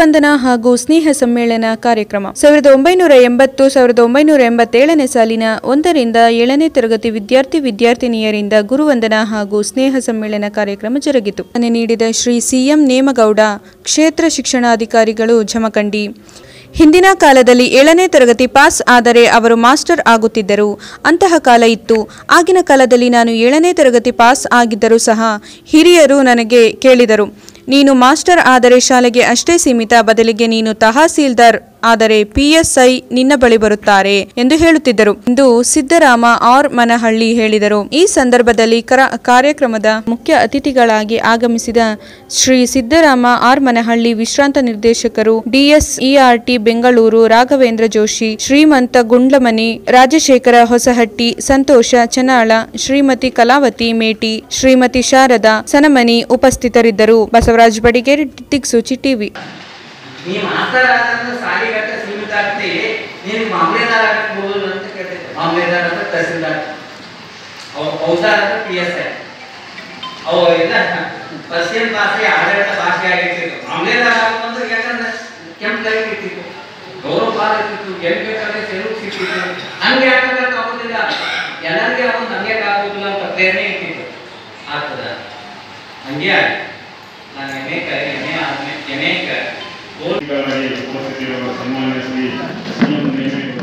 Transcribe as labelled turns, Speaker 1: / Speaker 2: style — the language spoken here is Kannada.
Speaker 1: ಗುರುವಂದನಾ ಹಾಗೂ ಸ್ನೇಹ ಸಮ್ಮೇಳನ ಕಾರ್ಯಕ್ರಮ ಸಾವಿರದ ಒಂಬೈನೂರ ಎಂಬತ್ತು ಸಾವಿರದ ಒಂಬೈನೂರ ಎಂಬತ್ತೇಳನೇ ಸಾಲಿನ ಒಂದರಿಂದ ಏಳನೇ ತರಗತಿ ವಿದ್ಯಾರ್ಥಿ ವಿದ್ಯಾರ್ಥಿನಿಯರಿಂದ ಗುರುವಂದನಾ ಹಾಗೂ ಸ್ನೇಹ ಸಮ್ಮೇಳನ ಕಾರ್ಯಕ್ರಮ ಜರುಗಿತು ಮನೆ ನೀಡಿದ ಶ್ರೀ ಸಿಎಂ ನೇಮಗೌಡ ಕ್ಷೇತ್ರ ಶಿಕ್ಷಣಾಧಿಕಾರಿಗಳು ಜಮಖಂಡಿ ಹಿಂದಿನ ಕಾಲದಲ್ಲಿ ಏಳನೇ ತರಗತಿ ಪಾಸ್ ಆದರೆ ಅವರು ಮಾಸ್ಟರ್ ಆಗುತ್ತಿದ್ದರು ಅಂತಹ ಕಾಲ ಇತ್ತು ಆಗಿನ ಕಾಲದಲ್ಲಿ ನಾನು ಏಳನೇ ತರಗತಿ ಪಾಸ್ ಆಗಿದ್ದರೂ ಸಹ ಹಿರಿಯರು ನನಗೆ ಕೇಳಿದರು ನೀನು ಮಾಸ್ಟರ್ ಆದರೆ ಶಾಲೆಗೆ ಅಷ್ಟೇ ಸೀಮಿತ ಬದಲಿಗೆ ನೀನು ತಹಸೀಲ್ದಾರ್ ಆದರೆ ಪಿಎಸ್ಐ ನಿನ್ನ ಬಳಿ ಬರುತ್ತಾರೆ ಎಂದು ಹೇಳುತ್ತಿದ್ದರು ಎಂದು ಸಿದ್ದರಾಮ ಆರ್ ಮನಹಳ್ಳಿ ಹೇಳಿದರು ಈ ಸಂದರ್ಭದಲ್ಲಿ ಕರ- ಕಾರ್ಯಕ್ರಮದ ಮುಖ್ಯ ಅತಿಥಿಗಳಾಗಿ ಆಗಮಿಸಿದ ಶ್ರೀ ಸಿದ್ದರಾಮ ಆರ್ ಮನಹಳ್ಳಿ ವಿಶ್ರಾಂತ ನಿರ್ದೇಶಕರು ಡಿಎಸ್ಇಆರ್ಟಿ ಬೆಂಗಳೂರು ರಾಘವೇಂದ್ರ ಜೋಶಿ ಶ್ರೀಮಂತ ಗುಂಡ್ಲಮನಿ ರಾಜಶೇಖರ ಹೊಸಹಟ್ಟಿ ಸಂತೋಷ ಚನಾಳ ಶ್ರೀಮತಿ ಕಲಾವತಿ ಮೇಟಿ ಶ್ರೀಮತಿ ಶಾರದಾ ಸನಮನಿ ಉಪಸ್ಥಿತರಿದ್ದರು ಬಸವರಾಜ್ ಬಡಿಗೇರಿ ದಿಕ್ಸೂಚಿ ಟಿವಿ
Speaker 2: ನೀ ಮಾಸ್ಟರ್ ಆದ್ರೆ ಸಾಲಿಗಟ್ಟ ಸೀಮಿತ ಆಗ್ತಿ ನೀನು ಮಾಮಲೆದಾರ ಆಗಬಹುದು ಅಂತ ಕೇಳ್ತೈತೆ ಮಾಮಲೆದಾರ ಅಂದ್ರೆ ತಹಸೀಲ್ದಾರ್ ಅವ್ ಔದಾರ ಅಂದ್ರೆ ಪಿ ಎಸ್ ಐ ಅವು ಇಲ್ಲ ಪಶ್ಚಿಮ ಭಾಷೆ ಆಡಳಿತ ಭಾಷೆ ಆಗಿರ್ತಿತ್ತು ಮಾಮಲೆದಾರ ಆಗಬೇಕಂದ್ರೆ ಯಾಕಂದ್ರೆ ಕೆಂಪು ಲೈಟ್ ಇರ್ತಿತ್ತು ಗೌರವ ಪಾದ ಇರ್ತಿತ್ತು ಎಲ್ಲಿ ಬೇಕಾದ್ರೆ ಸೆಲವು ಸಿಗ್ತಿತ್ತು ಹಂಗೆ ಯಾಕಂದ್ರೆ ಆಗೋದಿಲ್ಲ ಎಲ್ಲರಿಗೆ ಅವನು ಹಂಗೆ ಆಗೋದಿಲ್ಲ ಅಂತ ಪ್ರೇರಣೆ ಇರ್ತಿತ್ತು ಆಗ್ತದ ಹಂಗೆ ಆಗಿ ನಾನು ಅನೇಕ ಎನೆ ಆದ್ಮೇಲೆ ಅನೇಕ
Speaker 3: ಉಪಸ್ಥಿತಿರುವ ಸನ್ಮಾನ್ಯ ಶ್ರೀ ಸಿ ಎಂ ನೇಮಿತ